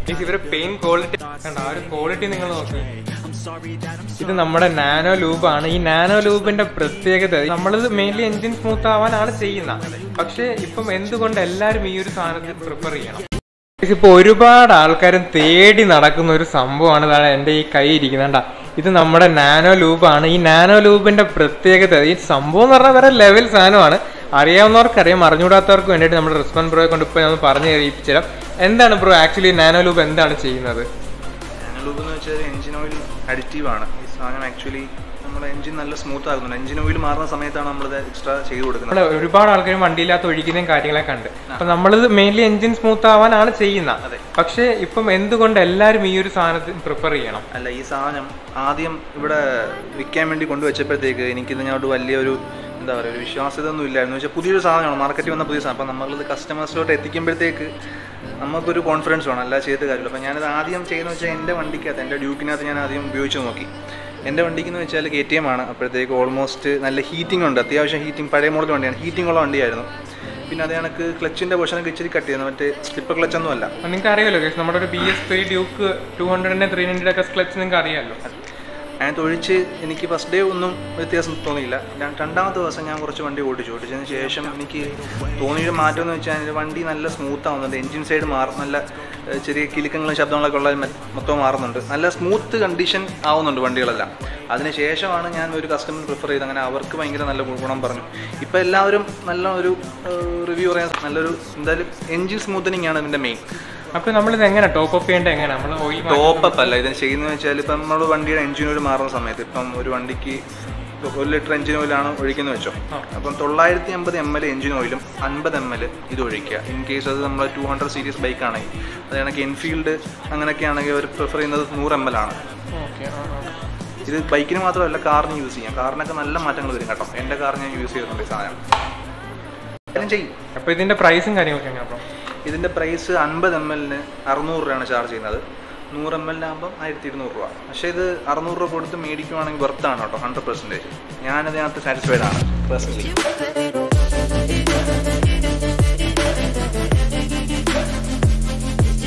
ഇവരെ pain quality കണ്ട ആ ഒരു ക്വാളിറ്റി നിങ്ങൾ നോക്കി ഇത് നമ്മുടെ നാനോ ലൂബാണ് ഈ നാനോ ലൂബിന്റെ പ്രത്യേകത നമ്മളിത് മെയിൻലി എഞ്ചിൻ സ്മൂത്ത് ആവാനാണ് ചെയ്യുന്നത് പക്ഷെ ഇപ്പം എന്തുകൊണ്ട് എല്ലാരും ഈ ഒരു സാധനത്തിൽ പ്രിഫർ ചെയ്യണം ഇപ്പൊ ഒരുപാട് ആൾക്കാരും തേടി നടക്കുന്ന ഒരു സംഭവമാണ് ഇതാണ് എന്റെ ഈ കൈ ഇരിക്കുന്നുണ്ട ഇത് നമ്മുടെ നാനോ ലൂബാണ് ഈ നാനോ ലൂബിന്റെ പ്രത്യേകത ഈ സംഭവം എന്ന് പറഞ്ഞാൽ വേറെ ലെവൽ സാധനമാണ് അറിയാവുന്നവർക്കറിയാം അറിഞ്ഞുകൂടാത്തവർക്ക് വേണ്ടിയിട്ട് നമ്മുടെ റിസ്പോൺ ബ്രോയെ കൊണ്ട് ഇപ്പോൾ ഞാൻ പറഞ്ഞു അറിയിപ്പിച്ചു തരാം എന്താണ് ബ്രോ ആക്ച്വലി നാനോ ലൂബ് എന്താണ് ചെയ്യുന്നത് ലൂബ് എന്ന് വെച്ചാൽ എഞ്ചിൻ ഓയിൽ അഡിറ്റീവ് ആണ് ഈ സാധനം ആക്ച്വലി നമ്മുടെ എഞ്ചിൻ നല്ല സ്മൂത്ത് ആകുന്നുണ്ട് എഞ്ചിൻ ഓയിൽ മാറുന്ന സമയത്താണ് നമ്മളിത് എക്സ്ട്രാ ചെയ്ത് കൊടുക്കുന്നത് നമ്മള് ഒരുപാട് ആൾക്കാർ വണ്ടിയില്ലാത്ത ഒഴിക്കുന്നതും കാര്യങ്ങളൊക്കെ കണ്ട് അപ്പൊ നമ്മളിത് മെയിൻലി എഞ്ചിൻ സ്മൂത്ത് ആവാനാണ് ചെയ്യുന്നത് അതെ. പക്ഷെ ഇപ്പം എന്തുകൊണ്ട് എല്ലാരും ഈ ഒരു സാധനത്തിൽ പ്രിഫർ ചെയ്യണം അല്ല ഈ സാധനം ആദ്യം ഇവിടെ വിൽക്കാൻ വേണ്ടി കൊണ്ടുവച്ചപ്പോഴത്തേക്ക് എനിക്കിതിനോട് വലിയൊരു എന്താ പറയുക ഒരു വിശ്വാസ്യത ഒന്നും ഇല്ലായിരുന്നു വെച്ചാൽ പുതിയൊരു സാധനമാണ് മാർക്കറ്റിൽ വന്ന പുതിയ സാധനം അപ്പം നമ്മളിത് കസ്റ്റമേഴ്സിലോട്ട് എത്തിക്കുമ്പോഴത്തേക്ക് നമുക്കൊരു കോൺഫിഡൻസ് വേണം അല്ല ചെയ്ത കാര്യമില്ല അപ്പം ഞാനിത് ആദ്യം ചെയ്യുന്നത് വെച്ചാൽ എൻ്റെ വണ്ടിക്കകത്ത് എൻ്റെ ഡ്യൂക്കിനകത്ത് ഞാൻ ആദ്യം ഉപയോഗിച്ച് നോക്കി എൻ്റെ വണ്ടിക്ക് എന്ന് വെച്ചാൽ കെ ടി എം ആണ് അപ്പോഴത്തേക്ക് ഓൾമോസ്റ്റ് നല്ല ഹീറ്റിംഗ് ഉണ്ട് അത്യാവശ്യം ഹീറ്റിംഗ് പഴയ മോഡൽ വണ്ടിയാണ് ഹീറ്റിംഗ് ഉള്ള വണ്ടിയായിരുന്നു പിന്നെ അത് കണക്ക് ക്ലച്ചിൻ്റെ പൊഷനൊക്കെ ഇച്ചിരി കട്ട് ചെയ്യുന്നു മറ്റേ സ്ലിപ്പർ ക്ലച്ചൊന്നും അല്ല നിങ്ങൾക്ക് അറിയാലോ guys, നമ്മുടെ ഒരു B S three Duke two ഹൺഡ്രഡിന്റെ ത്രീ ഹൺഡ്രഡ് ഒക്കെ ക്ലച്ച് നിങ്ങൾക്ക് അറിയാമല്ലോ അതിനകത്ത് ഒഴിച്ച് എനിക്ക് ഫസ്റ്റ് ഡേ ഒന്നും വ്യത്യാസം തോന്നിയില്ല ഞാൻ രണ്ടാമത്തെ ദിവസം ഞാൻ കുറച്ച് വണ്ടി ഓടിച്ചു ഓടിച്ചതിന് ശേഷം എനിക്ക് തോന്നിയൊരു മാറ്റം എന്ന് വെച്ചാൽ എൻ്റെ വണ്ടി നല്ല സ്മൂത്ത് ആവുന്നുണ്ട് എൻജിൻ സൈഡ് മാറും നല്ല ഏഹ്, ചെറിയ കിലുക്കങ്ങളും ശബ്ദങ്ങളൊക്കെ ഉള്ള മെ- മൊത്തം മാറുന്നുണ്ട് നല്ല സ്മൂത്ത് കണ്ടീഷൻ ആവുന്നുണ്ട് വണ്ടികളെല്ലാം അതിന് ശേഷമാണ് ഞാൻ ഒരു കസ്റ്റമർ പ്രിഫർ ചെയ്ത് അങ്ങനെ അവർക്ക് ഭയങ്കര നല്ല ഗുണം പറഞ്ഞു ഇപ്പോൾ എല്ലാവരും നല്ല ഒരു റിവ്യൂ പറയാൻ നല്ലൊരു എന്തായാലും എൻജിൻ സ്മൂത്തനിങ് ആണ് ഇതിൻ്റെ മെയിൻ അപ്പൊ നമ്മളിത് എങ്ങനെ ടോപ്പ് അപ്പ് ചെയ്യേണ്ടത് എങ്ങനെ നമ്മൾ ഓയിൽ ടോപ്പ് അപ്പ് അല്ല ഇതിന് ചെയ്യുന്നത് വെച്ചാൽ ഇപ്പം നമ്മൾ വണ്ടിയുടെ എഞ്ചിൻ ഓയിൽ മാറുന്ന സമയത്ത് ഇപ്പം ഒരു വണ്ടിക്ക് ഒരു ലിറ്റർ എഞ്ചിൻ ഓയിലാണ് ഒഴിക്കുന്നത് വെച്ചോ അപ്പം തൊള്ളായിരത്തി അമ്പത് എം എൽ എഞ്ചിൻ ഓയിലും അൻപത് എം എൽ ഇത് ഒഴിക്കുക ഇൻ കേസ് അത് നമ്മൾ ടു ഹൺഡ്രഡ് സീരീസ് ബൈക്ക് ആണെങ്കിൽ അത് കണക്ക് എൻഫീൽഡ് അങ്ങനെയൊക്കെ ആണെങ്കിൽ അവർ പ്രിഫർ ചെയ്യുന്നത് നൂറ് എം എൽ ആണ് ഓക്കെ ഇത് ബൈക്കിന് മാത്രമല്ല കാറിന് യൂസ് ചെയ്യാം കാറിനൊക്കെ നല്ല മാറ്റങ്ങൾ വരും കേട്ടോ എൻ്റെ കാറിന് ഞാൻ യൂസ് ചെയ്തിട്ടുണ്ട് ഈ സാധനം കാര്യം ചെയ്യും അപ്പൊ ഇതിന്റെ പ്രൈസും കാര്യങ്ങളൊക്കെ എങ്ങനെ അപ്പൊ ഇതിൻ്റെ പ്രൈസ് അൻപത് എം എല്ലിന് അറുന്നൂറ് രൂപയാണ് ചാർജ് ചെയ്യുന്നത് നൂറ് എം എല്ലിനാകുമ്പോൾ ആയിരത്തി ഇരുന്നൂറ് രൂപ പക്ഷേ ഇത് അറുന്നൂറ് രൂപ കൊടുത്ത് മേടിക്കുവാണെങ്കിൽ വെർത്താണ് കേട്ടോ ഹൺഡ്രഡ് പെർസെൻറ്റേജ് ഞാനതിനകത്ത് സാറ്റിസ്ഫൈഡ് ആണ് പേഴ്സണലി